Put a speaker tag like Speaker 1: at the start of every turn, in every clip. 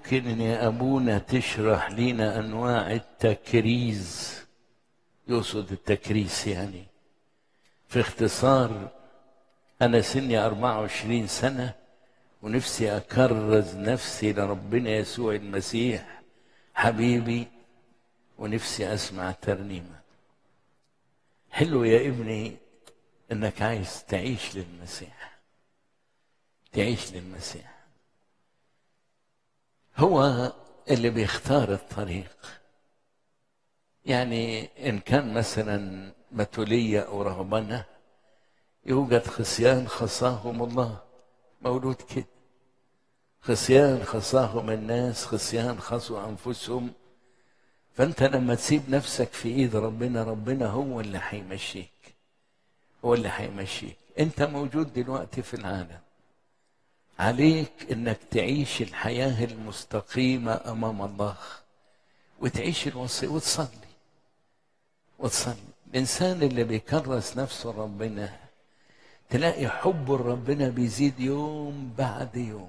Speaker 1: ممكن يا أبونا تشرح لنا أنواع التكريز يقصد التكريس يعني في اختصار أنا سني 24 سنة ونفسي أكرز نفسي لربنا يسوع المسيح حبيبي ونفسي أسمع ترنيمة حلو يا ابني إنك عايز تعيش للمسيح تعيش للمسيح هو اللي بيختار الطريق يعني إن كان مثلا متولية أو رهبنة يوجد خصيان خصاهم الله مولود كده خصيان خصاهم الناس خصيان خصوا أنفسهم فأنت لما تسيب نفسك في إيد ربنا ربنا هو اللي هيمشيك هو اللي هيمشيك أنت موجود دلوقتي في العالم عليك انك تعيش الحياه المستقيمه امام الله وتعيش الوصيه وتصلي وتصلي الانسان اللي بيكرس نفسه ربنا تلاقي حبه لربنا بيزيد يوم بعد يوم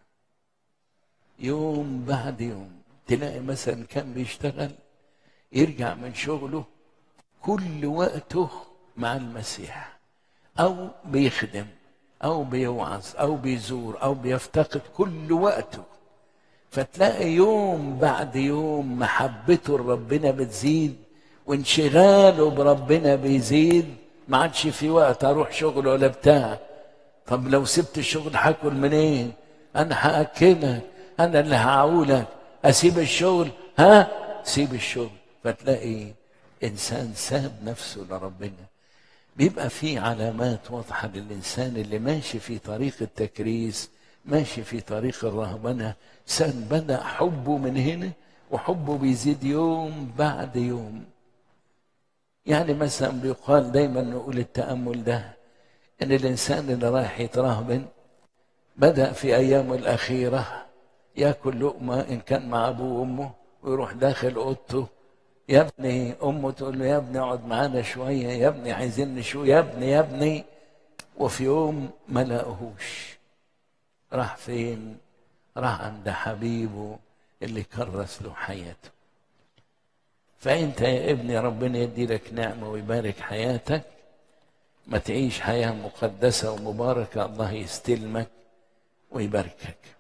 Speaker 1: يوم بعد يوم تلاقي مثلا كان بيشتغل يرجع من شغله كل وقته مع المسيح او بيخدم او بيوعظ او بيزور او بيفتقد كل وقته فتلاقي يوم بعد يوم محبته لربنا بتزيد وانشغاله بربنا بيزيد ما عادش في وقت اروح شغل ولا بتاع طب لو سبت الشغل هاكل منين انا هاكلك انا اللي هعولك اسيب الشغل ها سيب الشغل فتلاقي انسان ساب نفسه لربنا بيبقى في علامات واضحة للإنسان اللي ماشي في طريق التكريس ماشي في طريق الرهبنة إنسان بدأ حبه من هنا وحبه بيزيد يوم بعد يوم يعني مثلا بيقال دايما نقول التأمل ده إن الإنسان اللي رايح يترهبن بدأ في أيامه الأخيرة ياكل لقمة إن كان مع أبوه وأمه ويروح داخل أوضته يا ابني امه تقول له يا ابني اقعد معانا شويه يا ابني عايزين نشو يا ابني يا ابني وفي يوم ما لقوهوش راح فين راح عند حبيبه اللي كرس له حياته فانت يا ابني ربنا يدي لك نعمه ويبارك حياتك ما تعيش حياه مقدسه ومباركه الله يستلمك ويباركك